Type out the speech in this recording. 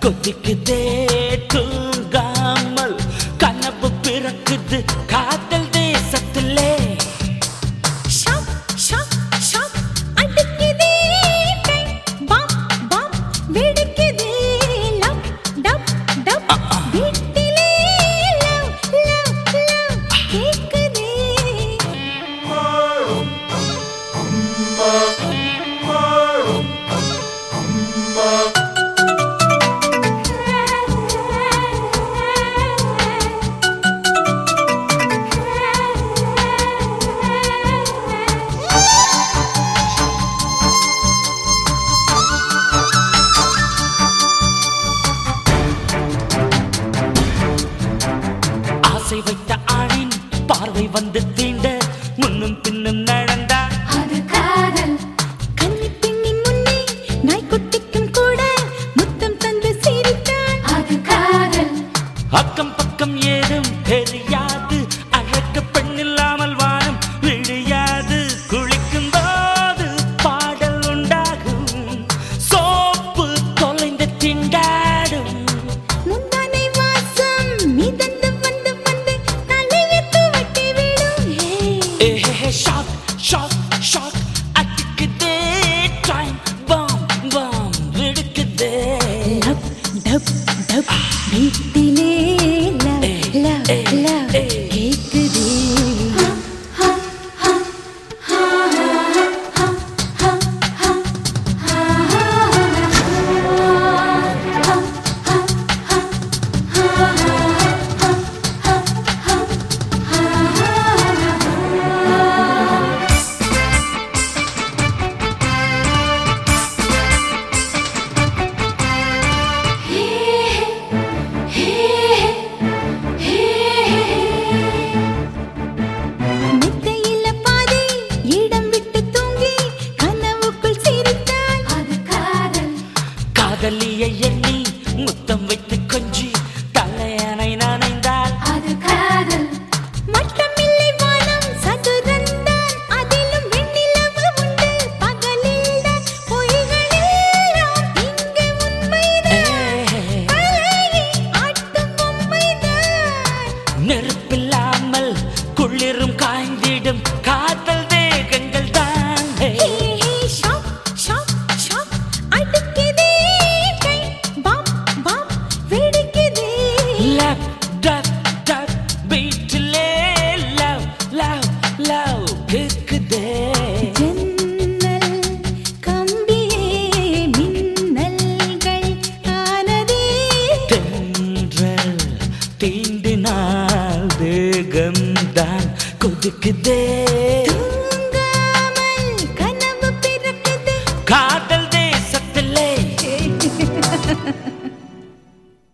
கொதிக்குதே தூங்காமல் கனவு பிறக்குது காதல் தேசத்திலே ஷாக் ஷாக் ஷாக் அடிக்குதே கை பாம் பாம் வெடிக்குதே லவ் டப் டப் வீட்டிலே லவ் லவ் லவ் கேக்குதே ஆசை வைத்த ஆணின் பார்வை வந்து தீண்ட முன்னும் பின்னும் நடந்தா அது காதல் கன்னிப் பெண்ணின் முன்னே நாய்க்குட்டிக்கும் கூட முத்தம் தந்து சிரித்தான் அது காதல் அக்கம் பக்கம் ஏதும் தெரியாது அழகு பெண்ணில்லாமல் வானம் விழியாது குளிக்கும் போது பாடல் உண்டாகும் சோப்பு தொலைந்து திண்டாடும் முந்தானை வாசம் மிதந்து வந்து வந்து தலையை துவட்டி விடும் ஏ ஏ ஷாக் ஷாக் ஷாக் அடிக்குதே டைம் பாம் பாம் வெடுக்குதே லவ் டப் டப் வீட்டிலே லவ் லவ் லவ் கேக்குதே மெத்தையில பாதி இடம் விட்டு தூங்கி கனவுக்குள் சிரித்தான் அது காதல் காதலியை எண்ணி முத்தம் வைத்து கொஞ்சி தலையணை நனைந்தால் அது காதல் மட்டமில்லை வானம் சதுரந்தான் அதிலும் வெண்ணிலவு உண்டு பகலில்தான் பொய்களெல்லாம் இங்கு உண்மைதான் அழகி ஆட்டும் பொம்மைதான் நெருப்பில்லாமல் குளிரும் காய்ந்திடும் காதல் தேகங்கள் தான் hey hey shock shock shock அடிக்குதே கை பாம் பாம் வெடிக்குதே லவ் டக் டக் பீட்டிலே லவ் லவ் லவ் கேக்குதே ஜன்னல் கம்பியே மின்னல்கள் ஆனதே தென்றல் தீண்டினால் தேகம்தான் கொதிக்குதே